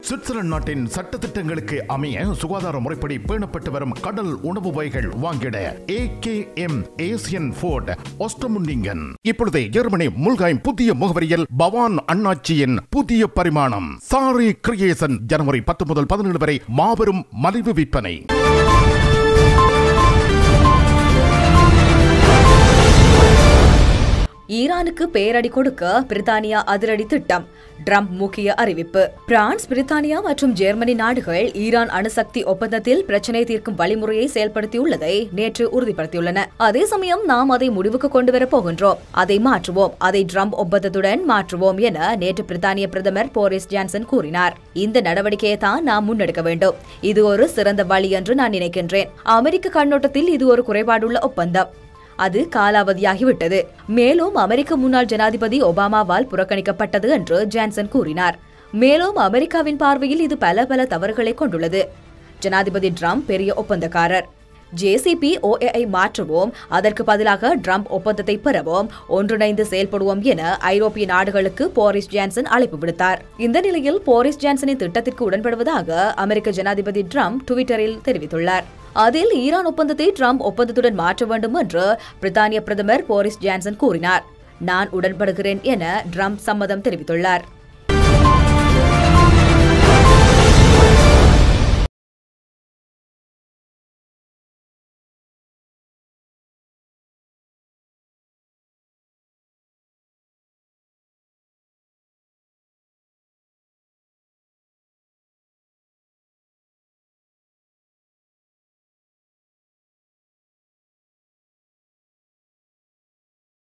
Switzerland நாட்டின் சட்டத்திட்டங்களுக்கு அமைய சுகாதார முறைப்படி பேணப்பட்டு வரும் கடல் உணவு வகைகள் வாங்கிட A K M Asian food ஒஸ்டமுண்டிங்கன் இப்பொழுது ஜெர்மனி முல்காயம் புதிய முகவரியில் பவான் அண்ணாச்சியின் புதிய பரிமாணம் சாரி கிரியேஷன் ஜனவரி பத்து முதல் பதினேழு வரை மாபெரும் மலிவு விற்பனை ஈரானுக்கு பேரடி கொடுக்க பிரித்தானியா அதிரடி திட்டம் ட்ரம்ப் முக்கிய அறிவிப்பு பிரான்ஸ் பிரித்தானியா மற்றும் ஜெர்மனி நாடுகள் ஈரான் அணுசக்தி ஒப்பந்தத்தில் பிரச்சினை தீர்க்கும் வழிமுறையை செயல்படுத்தியுள்ளதை நேற்று உறுதிப்படுத்தியுள்ளன அதே சமயம் நாம் அதை முடிவுக்கு கொண்டு வரப் போகின்றோம் அதை மாற்றுவோம் அதை ட்ரம்ப் ஒப்பந்தத்துடன் மாற்றுவோம் என நேற்று பிரித்தானிய பிரதமர் போரிஸ் ஜான்சன் கூறினார் இந்த நடவடிக்கையை தான் நாம் முன்னெடுக்க வேண்டும் இது ஒரு சிறந்த வழி என்று நான் நினைக்கின்றேன் அமெரிக்க கண்ணோட்டத்தில் இது ஒரு குறைபாடுள்ள ஒப்பந்தம் அது காலாவதியாகிவிட்டது மேலும் அமெரிக்க முன்னாள் ஜனாதிபதி ஒபாமாவால் புறக்கணிக்கப்பட்டது என்று ஜான்சன் கூறினார் மேலும் அமெரிக்காவின் பார்வையில் இது பல பல தவறுகளை கொண்டுள்ளது ஜனாதிபதி ட்ரம்ப் பெரிய ஒப்பந்தக்காரர் ஜேசிபி ஓஏஐ மாற்றுவோம் அதற்கு பதிலாக ட்ரம்ப் ஒப்பந்தத்தை பெறவும் ஒன்றிணைந்து செயல்படுவோம் என ஐரோப்பிய நாடுகளுக்கு போரிஸ் ஜான்சன் அழைப்பு விடுத்தார் இந்த நிலையில் போரிஸ் ஜான்சனின் திட்டத்திற்கு உடன்படுவதாக அமெரிக்க ஜனாதிபதி ட்ரம்ப் டுவிட்டரில் தெரிவித்துள்ளார் அதில் ஈரான் ஒப்பந்தத்தை ட்ரம்ப் ஒப்பந்தத்துடன் மாற்ற வேண்டும் என்று பிரித்தானிய பிரதமர் போரிஸ் ஜான்சன் கூறினார் நான் உடன்படுகிறேன் என ட்ரம்ப் சம்மதம் தெரிவித்துள்ளார்